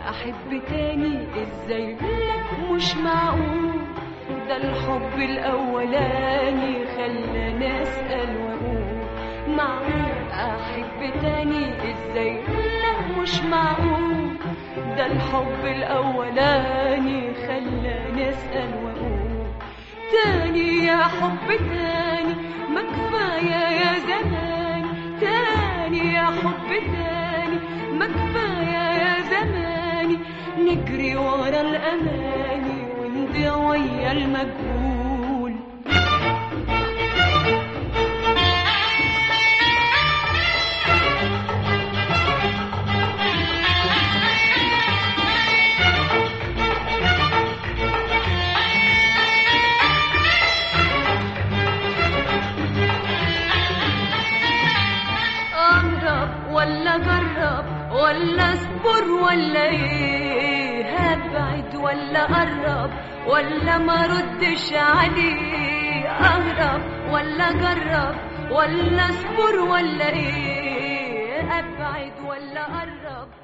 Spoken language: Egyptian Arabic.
احب تاني ازاي لا مش معقول ده الحب الاولاني خلاني اسال واقول معقول احب تاني ازاي لا مش معقول ده الحب الاولاني خلاني اسال واقول تاني يا حب تاني ما كفايه يا زمان تاني يا حب تاني ما كفايه يا زماني نجري ورا الاماني ونضيع ويا المجهول اهرب ولا اجرب ولا اصبر ولا ايه هبعد ولا اقرب ولا ما ردش عليه اهرب ولا اجرب ولا اصبر ولا ايه ابعد ولا اقرب